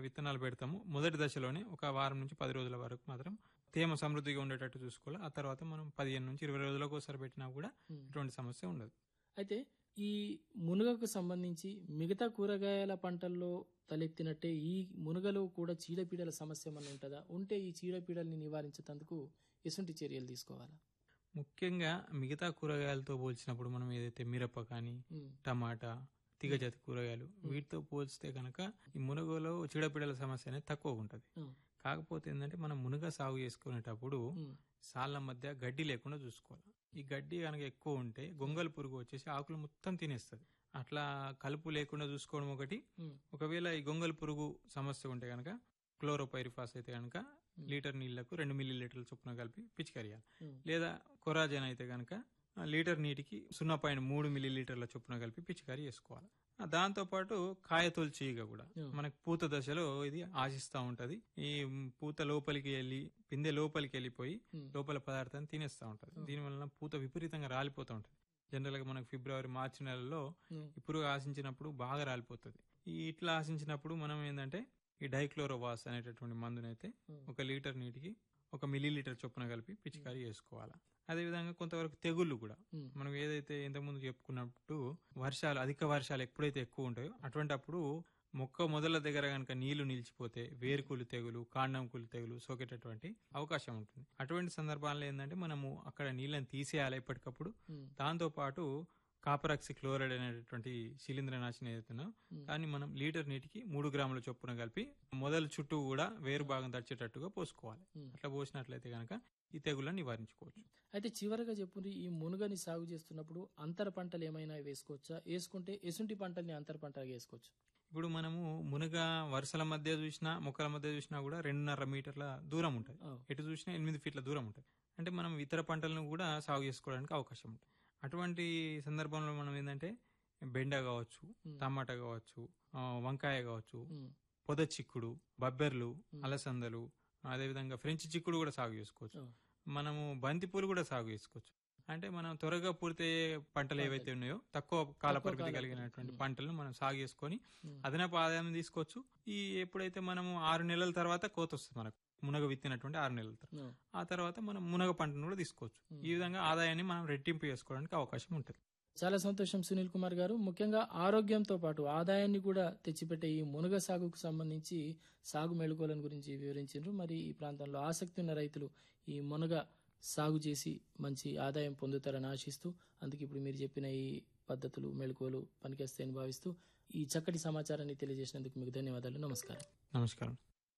విత్తనాలు పెడతామో మొదటి దశలోనే ఒక వారం నుంచి పది రోజుల వరకు మాత్రం తేమ సమృద్ధిగా ఉండేటట్టు చూసుకోవాలి ఆ తర్వాత మనం పదిహేను నుంచి ఇరవై రోజులకు ఒకసారి పెట్టినా కూడా ఉమ్. ఎటువంటి సమస్య ఉండదు అయితే ఈ మునగకు సంబంధించి మిగతా కూరగాయల పంటల్లో తలెత్తినట్టే ఈ మునగలో కూడా చీడపీడల సమస్య ఏమన్నా ఉంటుందా ఉంటే ఈ చీడపీడల్ని నివారించేందుకు ఎటువంటి చర్యలు తీసుకోవాలా ముఖ్యంగా మిగతా కూరగాయలతో పోల్చినప్పుడు మనం ఏదైతే మిరప కానీ ఉమ్, టమాటా తీగజాతి కూరగాయలు వీటితో పోల్చితే కనుక ఈ మునగలో చీడపీడల సమస్య అనేది తక్కువ ఉంటుంది ఉమ్, కాకపోతే ఏంటంటే మనం మునగ సాగు చేసుకునేటప్పుడు ఉమ్, సాళ్ళ మధ్య గడ్డి లేకుండా చూసుకోవాలి ఈ గడ్డి కనుక ఎక్కువ ఉంటే గొంగల్ పురుగు వచ్చేసి ఆకులు మొత్తం తినేస్తుంది అట్లా కలుపు లేకుండా చూసుకోవడం ఒకటి ఉమ్, ఒకవేళ ఈ గొంగల్ పురుగు సమస్య ఉంటే కనుక క్లోరోపైరిఫాస్ అయితే కనుక లీటర్ నీళ్లకు రెండు మిల్లీ లీటర్ల చొప్పున కలిపి పిచికరియాలి ఉమ్, లేదా కొరాజన్ అయితే కనుక ఆ, లీటర్ నీటికి సున్నా పాయింట్ మూడు మిల్లీ లీటర్ల చొప్పున కలిపి పిచికారీ చేసుకోవాలి ఆ, దాంతోపాటు కాయతొలి చీగ కూడా ఉమ్, మనకు పూత దశలో ఇది ఆశిస్తూ ఉంటది ఈ పూత లోపలికి వెళ్ళి పిందె లోపలికి వెళ్ళిపోయి ఉమ్, లోపల పదార్థాన్ని తినేస్తూ ఉంటది ఉమ్. దీని వలన పూత విపరీతంగా రాలిపోతూ ఉంటది జనరల్ గా మనకు ఫిబ్రవరి మార్చి నెలలో ఉమ్, ఈ పురుగు ఆశించినప్పుడు బాగా రాలిపోతుంది ఈ ఇట్లా ఆశించినప్పుడు మనం ఏంటంటే ఈ డైక్లోరోవాస్ అనేటటువంటి మందునైతే ఉమ్, ఒక లీటర్ నీటికి ఒక మిల్లీ లీటర్ చొప్పున కలిపి పిచికారీ చేసుకోవాలి అదేవిధంగా కొంతవరకు తెగుళ్ళు కూడా ఉమ్, మనం ఏదైతే ఇంతకుముందు చెప్పుకున్నట్టు వర్షాలు అధిక వర్షాలు ఎప్పుడైతే ఎక్కువ ఉంటాయో అటువంటి అప్పుడు మొక్క మొదల దగ్గర కనుక నీళ్లు నిలిచిపోతే వేరుకులు తెగులు కాండం కులు తెగులు సోకేటటువంటి అవకాశం ఉంటుంది అటువంటి సందర్భాల్లో ఏంటంటే మనము అక్కడ నీళ్ళని తీసేయాలి ఎప్పటికప్పుడు ఉమ్, దాంతో పాటు కాపరాక్సి క్లోరైడ్ అనేటటువంటి శిలీంద్రనాశిని ఏదైతుందో ఉమ్. దాన్ని మనం లీటర్ నీటికి మూడు గ్రాముల చొప్పున కలిపి మొదలు చుట్టూ కూడా వేరు భాగం తడిచేటట్టుగా పోసుకోవాలి ఉమ్. అట్లా పోసినట్లయితే కనుక ఈ తెగులను నివారించుకోవచ్చు అయితే చివరగా చెప్పుండ్రి ఈ మునుగని సాగు చేస్తున్నప్పుడు అంతర పంటలు ఏమైనా వేసుకోవచ్చా వేసుకుంటే ఎసుంటి పంటల్ని అంతర పంటగా వేసుకోవచ్చు ఇప్పుడు మనము మునగ వరుసల మధ్య చూసినా మొక్కల మధ్య చూసినా కూడా రెండున్నర మీటర్ల దూరం ఉంటుంది ఆ, ఎటు చూసినా ఎనిమిది ఫీట్ల దూరం ఉంటుంది అంటే మనం ఇతర పంటలను కూడా సాగు చేసుకోవడానికి అవకాశం ఉంటుంది అటువంటి సందర్భంలో మనం ఏంటంటే బెండ కావచ్చు ఉమ్, టమాటా కావచ్చు ఆ, వంకాయ కావచ్చు ఉమ్, పొద చిక్కుడు బబ్బెర్లు ఉమ్. అలసందలు అదేవిధంగా ఫ్రెంచ్ చిక్కుడు కూడా సాగు చేసుకోవచ్చు ఆ, మనము బంతిపూలు కూడా సాగు చేసుకోవచ్చు అంటే మనం త్వరగా పూర్తయ్యే పంటలు ఏవైతే ఉన్నాయో తక్కువ కాల తక్కువ పరిమితి కాల కలిగినటువంటి పరిమితి. పంటలను మనం సాగు చేసుకొని ఉమ్, అదనపు ఆదాయం తీసుకోవచ్చు ఈ ఎప్పుడైతే మనము ఆరు నెలల తర్వాత కోత వస్తుంది మనకు మునగ విత్తినటువంటి ఆరు నెలల తర్వాత ఆ, ఆ తర్వాత మనం మునగ పంటను కూడా తీసుకోవచ్చు ఉమ్. ఈ విధంగా ఆదాయాన్ని మనం రెట్టింపు చేసుకోవడానికి అవకాశం ఉంటుంది చాలా సంతోషం సునీల్ కుమార్ గారు ముఖ్యంగా ఆరోగ్యంతో పాటు ఆదాయాన్ని కూడా తెచ్చిపెట్టే ఈ మునగ సాగుకు సంబంధించి సాగు మెళుకోలను గురించి వివరించారు మరి ఈ ప్రాంతంలో ఆసక్తి ఉన్న రైతులు ఈ మునగ సాగు చేసి మంచి ఆదాయం పొందుతారని ఆశిస్తూ అందుకే ఇప్పుడు మీరు చెప్పిన ఈ పద్ధతులు మెళుకోలు పనికేస్తాయని భావిస్తూ ఈ చక్కటి సమాచారాన్ని తెలియజేసినందుకు మీకు ధన్యవాదాలు నమస్కారం నమస్కారం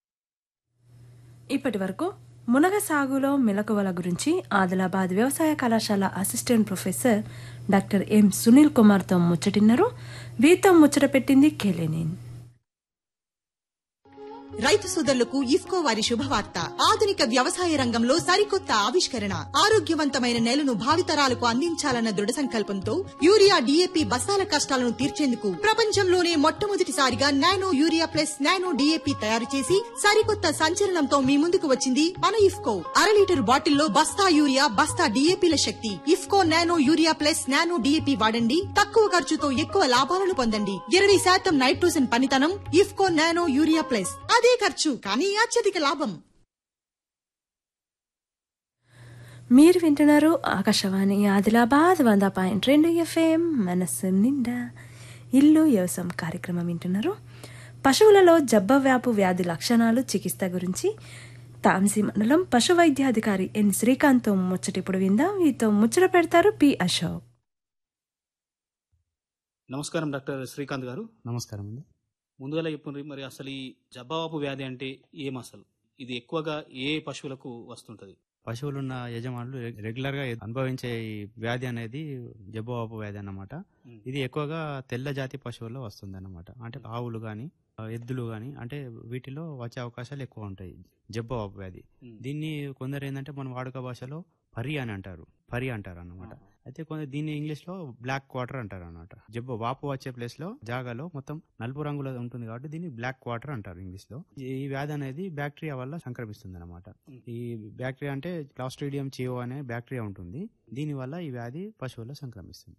ఇప్పటి వరకు మునగ సాగులో మెలకువల గురించి ఆదిలాబాద్ వ్యవసాయ కళాశాల assistant professor doctor M Sunil కుమార్తో ముచ్చటిన్నారు వీరితో ముచ్చట పెట్టింది కేలేనేన్ రైతు సోదరులకు ఇఫ్కో వారి శుభవార్త ఆధునిక వ్యవసాయ రంగంలో సరికొత్త ఆవిష్కరణ ఆరోగ్యవంతమైన నేలను భావితరాలకు అందించాలన్న దృఢ సంకల్పంతో యూరియా డిఏపి బస్తాల కష్టాలను తీర్చేందుకు ప్రపంచంలోనే మొట్టమొదటిసారిగా nano urea plus nano DAP తయారు చేసి సరికొత్త సంచలనంతో మీ ముందుకు వచ్చింది మన ఇఫ్కో అర లీటర్ బాటిల్లో బస్తా యూరియా బస్తా డిఏపిల శక్తి IFFCO nano urea plus nano DAP వాడండి తక్కువ ఖర్చుతో ఎక్కువ లాభాలను పొందండి ఇరవై శాతం నైట్రోజన్ పనితనం ఇఫ్కో నానో యూరియా ప్లస్ అదే ఖర్చు కానీ అత్యధిక లాభం మీరు వింటున్నారు ఆకాశవాణి ఆదిలాబాద్ వంద పాయింట్ రెండు ఎఫ్ఎం మనస్సు నిండా ఇల్లు వ్యవసాయం కార్యక్రమం వింటున్నారు పశువులలో జబ్బవ్యాపు వ్యాధి లక్షణాలు చికిత్స గురించి తాంసీ మండలం పశు వైద్యాధికారి ఎన్ శ్రీకాంత్తో ముచ్చట ఇప్పుడు విందాం వీతో ముచ్చట పెడతారు పి అశోక్ నమస్కారం డాక్టర్ శ్రీకాంత్ గారు నమస్కారం అండి ముందుగా చెప్పుండ్రి మరి అసలు ఈ జబ్బావాపు వ్యాధి అంటే ఏం అసలు ఇది ఎక్కువగా ఏ పశువులకు వస్తుంటది పశువులున్న యజమానులు రె- రెగ్యులర్ గా అనుభవించే ఈ వ్యాధి అనేది జబ్బవాపు వ్యాధి అన్నమాట మ్. ఇది ఎక్కువగా తెల్ల జాతి పశువుల్లో వస్తుంది అన్నమాట అంటే ఆవులు గాని ఆ, ఎద్దులు గాని అంటే వీటిలో వచ్చే అవకాశాలు ఎక్కువ ఉంటాయి జబ్బవాపు వ్యాధి మ్. దీన్ని కొందరు ఏంటంటే మన వాడుక భాషలో పరి అని అంటారు పరి అంటారు అన్నమాట ఆహా. అయితే కొందరు దీన్ని ఇంగ్లీష్ లో బ్లాక్ క్వార్టర్ అంటారు అన్నమాట జబ్బు వాపు వచ్చే ప్లేస్ లో జాగాలో మొత్తం నలుపు రంగులో ఉంటుంది కాబట్టి దీన్ని బ్లాక్ క్వార్టర్ అంటారు ఇంగ్లీష్ లో ఈ వ్యాధి అనేది బ్యాక్టీరియా వల్ల సంక్రమిస్తుంది అనమాట మ్. ఈ బ్యాక్టీరియా అంటే క్లాస్ట్రీడియం చియో అనే బ్యాక్టీరియా ఉంటుంది దీని వల్ల ఈ వ్యాధి పశువుల్లో సంక్రమిస్తుంది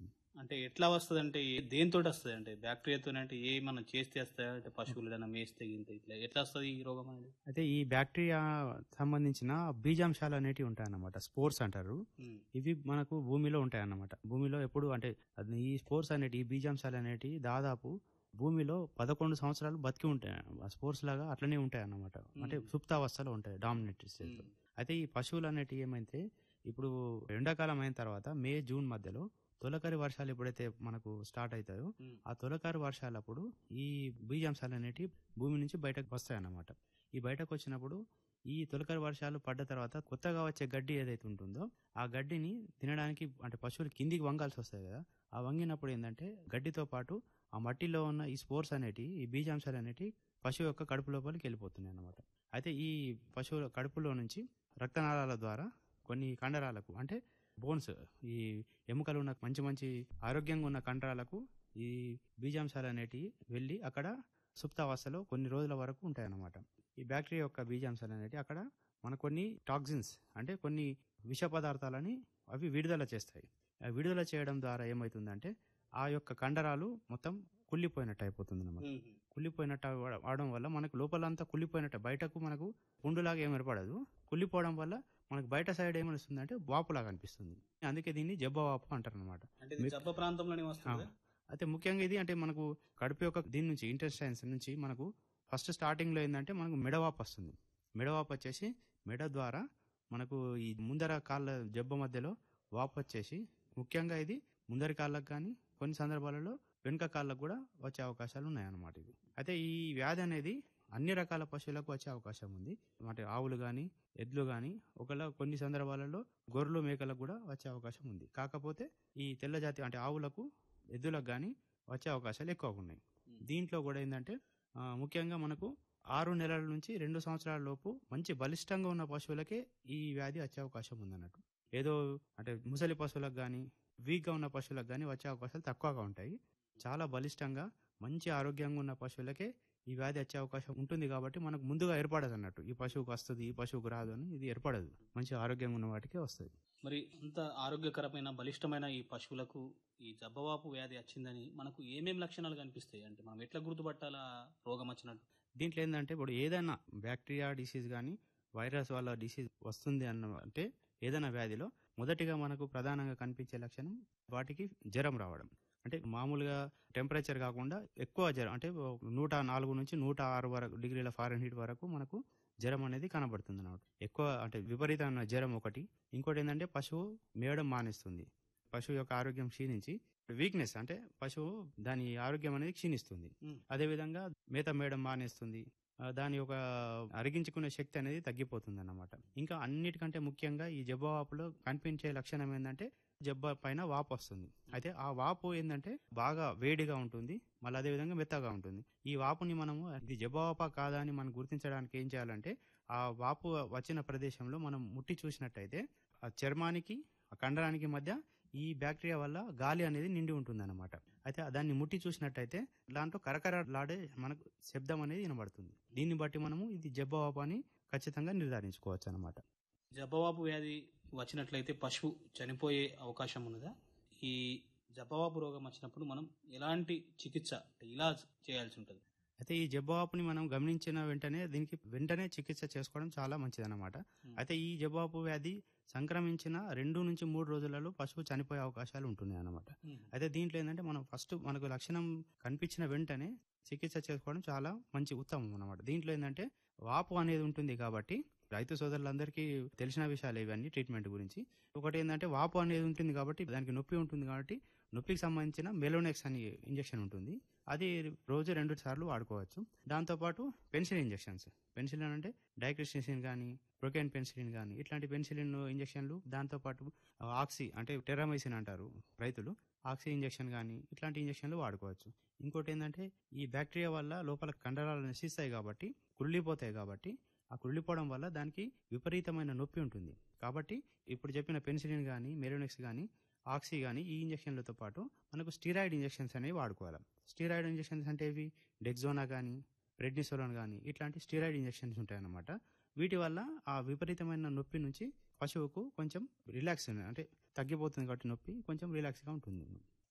అంటే ఎట్లా వస్తుంది అంటే దేనితో వస్తుంది అంటే బ్యాక్టీరియాతో అంటే ఏ మనం చేస్తే వస్తాయా అంటే పశువులు ఏదైనా మేస్తే గింత ఇట్లా ఎట్లా వస్తుంది ఈ రోగం అనేది అయితే ఈ బ్యాక్టీరియా సంబంధించిన బీజాంశాలు అనేటివి ఉంటాయన్నమాట స్పోర్స్ అంటారు ఉమ్, ఇవి మనకు భూమిలో ఉంటాయి అన్నమాట భూమిలో ఎప్పుడు అంటే అది ఈ స్పోర్స్ అనేటి ఈ బీజాంశాలు అనేటివి దాదాపు భూమిలో పదకొండు సంవత్సరాలు బతికి ఉంటాయి ఆ స్పోర్స్ లాగా అట్లనే ఉంటాయి అన్నమాట అంటే మ్మ్. సుప్తావస్థలో ఉంటాయి డామినేట్ స్టేజ్ ఉమ్, అయితే ఈ పశువులు అనేటివి ఏమైతే ఇప్పుడు ఎండాకాలం అయిన తర్వాత మే జూన్ మధ్యలో తొలకరి వర్షాలు ఎప్పుడైతే మనకు స్టార్ట్ అవుతాయో ఉమ్, ఆ తొలకరి వర్షాలప్పుడు ఈ బీజాంశాలు అనేటివి భూమి నుంచి బయటకు వస్తాయి అన్నమాట ఈ బయటకు వచ్చినప్పుడు ఈ తొలకరి వర్షాలు పడ్డ తర్వాత కొత్తగా వచ్చే గడ్డి ఏదైతే ఉంటుందో ఆ గడ్డిని తినడానికి అంటే పశువులు కిందికి వంగాల్సి వస్తాయి కదా ఆ వంగినప్పుడు ఏంటంటే గడ్డితో పాటు ఆ మట్టిలో ఉన్న ఈ స్పోర్స్ అనేటివి ఈ బీజాంశాలు అనేటివి పశువు యొక్క కడుపు లోపలికి వెళ్ళిపోతున్నాయి అన్నమాట అయితే ఈ పశువుల కడుపులో నుంచి రక్తనాళాల ద్వారా కొన్ని కండరాలకు అంటే బోన్స్ ఈ ఎముకలు ఉన్న మంచి మంచి ఆరోగ్యంగా ఉన్న కండరాలకు ఈ బీజాంశాలు అనేటివి వెళ్ళి అక్కడ సుప్తావస్థలో కొన్ని రోజుల వరకు ఉంటాయన్నమాట ఈ బ్యాక్టీరియా యొక్క బీజాంశాలు అనేటివి అక్కడ మన కొన్ని టాక్సిన్స్ అంటే కొన్ని విష పదార్థాలని అవి విడుదల చేస్తాయి ఆ విడుదల చేయడం ద్వారా ఏమవుతుందంటే ఆ యొక్క కండరాలు మొత్తం కుళ్ళిపోయినట్టు అయిపోతుంది అన్నమాట ఉమ్, కుళ్ళిపోయినట్టు అవ- అవడం వల్ల మనకు లోపలంతా కుళ్ళిపోయినట్టు బయటకు మనకు పుండులాగా ఏం ఏర్పడదు కుళ్ళిపోవడం వల్ల మనకు బయట సైడ్ ఏమనిస్తుంది అంటే వాపులాగా అనిపిస్తుంది అందుకే దీన్ని జబ్బ వాపు అంటారు అనమాట అంటే ఇది జబ్బ ప్రాంతంలోనే వస్తుంది అయితే ముఖ్యంగా ఇది అంటే మనకు కడుపు యొక్క దీని నుంచి ఇంటెస్టైన్స్ నుంచి మనకు ఫస్ట్ స్టార్టింగ్ లో ఏంటంటే మనకు మెడవాపు వస్తుంది మెడవాపు వచ్చేసి మెడ ద్వారా మనకు ఈ ముందర కాళ్ళ జబ్బ మధ్యలో వాపు వచ్చేసి ముఖ్యంగా ఇది ముందరి కాళ్ళకు కానీ కొన్ని సందర్భాలలో వెనుక కాళ్ళకు కూడా వచ్చే అవకాశాలు ఉన్నాయన్నమాట ఇది అయితే ఈ వ్యాధి అనేది అన్ని రకాల పశువులకు వచ్చే అవకాశం ఉంది అంటే ఆవులు కానీ ఎడ్లు కానీ ఒకవేళ కొన్ని సందర్భాలలో గొర్రెలు మేకలకు కూడా వచ్చే అవకాశం ఉంది కాకపోతే ఈ తెల్ల జాతి అంటే ఆవులకు ఎద్దులకు కానీ వచ్చే అవకాశాలు ఎక్కువగా ఉన్నాయి దీంట్లో కూడా ఏంటంటే ఆ, ముఖ్యంగా మనకు ఆరు నెలల నుంచి రెండు సంవత్సరాల లోపు మంచి బలిష్టంగా ఉన్న పశువులకే ఈ వ్యాధి వచ్చే అవకాశం ఉందన్నట్టు ఏదో అంటే ముసలి పశువులకు కానీ వీక్గా ఉన్న పశువులకు కానీ వచ్చే అవకాశాలు తక్కువగా ఉంటాయి చాలా బలిష్టంగా మంచి ఆరోగ్యంగా ఉన్న పశువులకే ఈ వ్యాధి వచ్చే అవకాశం ఉంటుంది కాబట్టి మనకు ముందుగా ఏర్పడదు అన్నట్టు ఈ పశువుకు వస్తుంది ఈ పశువుకు రాదు అని ఇది ఏర్పడదు మంచి ఆరోగ్యంగా ఉన్న వాటికే వస్తుంది మరి అంత ఆరోగ్యకరమైన బలిష్టమైన ఈ పశువులకు ఈ జబ్బవాపు వ్యాధి వచ్చిందని మనకు ఏమేం లక్షణాలు కనిపిస్తాయి అంటే మనం ఎట్లా గుర్తుపట్టాలా రోగం వచ్చినట్టు దీంట్లో ఏంటంటే ఇప్పుడు ఏదైనా బ్యాక్టీరియా డిసీజ్ కానీ వైరస్ వల్ల డిసీజ్ వస్తుంది అన్న అంటే ఏదైనా వ్యాధిలో మొదటిగా మనకు ప్రధానంగా కనిపించే లక్షణం వాటికి జ్వరం రావడం అంటే మామూలుగా టెంపరేచర్ కాకుండా ఎక్కువ జ్వరం అంటే నూట నాలుగు నుంచి నూట ఆరు వరకు డిగ్రీల ఫారెన్ హీట్ వరకు మనకు జ్వరం అనేది కనబడుతుంది అన్నమాట ఎక్కువ అంటే విపరీతమైన జ్వరం ఒకటి ఇంకోటి ఏంటంటే పశువు మేయడం మానేస్తుంది పశువు యొక్క ఆరోగ్యం క్షీణించి వీక్నెస్ అంటే పశువు దాని ఆరోగ్యం అనేది క్షీణిస్తుంది మ్మ్. అదేవిధంగా మేత మేయడం మానేస్తుంది ఆ, దాని యొక్క అరిగించుకునే శక్తి అనేది తగ్గిపోతుంది అన్నమాట ఇంకా అన్నిటికంటే ముఖ్యంగా ఈ జబ్బవాపులో కనిపించే లక్షణం ఏంటంటే జబ్బ పైన వాపు వస్తుంది అయితే ఆ వాపు ఏంటంటే బాగా వేడిగా ఉంటుంది మళ్ళీ అదే విధంగా మెత్తగా ఉంటుంది ఈ వాపుని మనము ఇది జబ్బవాపా కాదా అని మనం గుర్తించడానికి ఏం చేయాలంటే ఆ వాపు వచ్చిన ప్రదేశంలో మనం ముట్టి చూసినట్టయితే ఆ చర్మానికి ఆ కండరానికి మధ్య ఈ బ్యాక్టీరియా వల్ల గాలి అనేది నిండి ఉంటుంది అనమాట అయితే దాన్ని ముట్టి చూసినట్టయితే దాంట్లో కరకరలాడే మనకు శబ్దం అనేది వినబడుతుంది దీన్ని బట్టి మనము ఇది జబ్బవాపు అని ఖచ్చితంగా నిర్ధారించుకోవచ్చు అనమాట జబ్బవాపు వ్యాధి వచ్చినట్లయితే పశువు చనిపోయే అవకాశం ఉన్నదా ఈ జబ్బవాపు రోగం వచ్చినప్పుడు మనం ఎలాంటి చికిత్స ఇలా చేయాల్సి ఉంటుంది అయితే ఈ జబ్బవాపుని మనం గమనించిన వెంటనే దీనికి వెంటనే చికిత్స చేసుకోవడం చాలా మంచిదన్నమాట Hmm. అయితే ఈ జబ్బవాపు వ్యాధి సంక్రమించిన రెండు నుంచి మూడు రోజులలో పశువు చనిపోయే అవకాశాలు ఉంటున్నాయి అన్నమాట అయితే దీంట్లో ఏంటంటే మనం ఫస్ట్ మనకు లక్షణం కనిపించిన వెంటనే చికిత్స చేసుకోవడం చాలా మంచి ఉత్తమం అన్నమాట దీంట్లో ఏంటంటే వాపు అనేది ఉంటుంది కాబట్టి రైతు సోదరులందరికీ తెలిసిన విషయాలు ఇవన్నీ ట్రీట్మెంట్ గురించి ఒకటి ఏంటంటే వాపు అనేది ఉంటుంది కాబట్టి దానికి నొప్పి ఉంటుంది కాబట్టి నొప్పికి సంబంధించిన మెలోనెక్స్ అని ఇంజెక్షన్ ఉంటుంది అది రోజు రెండు సార్లు వాడుకోవచ్చు దాంతోపాటు పెన్సిల్ ఇంజెక్షన్స్ పెన్సిలిన్ అంటే డైక్రిస్టిసిన్ కానీ ప్రొకెన్ పెన్సిలిన్ కానీ ఇట్లాంటి పెన్సిలిన్ ఇంజెక్షన్లు దాంతోపాటు ఆక్సీ అంటే టెరామైసిన్ అంటారు రైతులు ఆక్సీ ఇంజెక్షన్ కానీ ఇట్లాంటి ఇంజెక్షన్లు వాడుకోవచ్చు ఇంకోటి ఏంటంటే ఈ బ్యాక్టీరియా వల్ల లోపల కండరాలు నశిస్తాయి కాబట్టి కుళ్ళిపోతాయి కాబట్టి ఆ కుళ్ళిపోవడం వల్ల దానికి విపరీతమైన నొప్పి ఉంటుంది కాబట్టి ఇప్పుడు చెప్పిన పెన్సిలిన్ కానీ మెరోనిక్స్ కానీ ఆక్సీ కానీ ఈ ఇంజెక్షన్లతో పాటు మనకు స్టీరాయిడ్ ఇంజెక్షన్స్ అనేవి వాడుకోవాలి స్టీరాయిడ్ ఇంజెక్షన్స్ అంటే ఇవి డెక్జోనా కానీ ప్రెడ్నిసోలోన్ కానీ ఇట్లాంటి స్టీరాయిడ్ ఇంజెక్షన్స్ ఉంటాయన్నమాట వీటి వల్ల ఆ విపరీతమైన నొప్పి నుంచి పశువుకు కొంచెం రిలాక్స్ అంటే తగ్గిపోతుంది కాబట్టి నొప్పి కొంచెం రిలాక్స్గా ఉంటుంది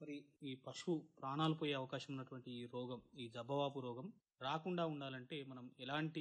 మరి ఈ పశువు ప్రాణాలు పోయే అవకాశం ఉన్నటువంటి ఈ రోగం ఈ జబ్బవాపు రోగం రాకుండా ఉండాలంటే మనం ఎలాంటి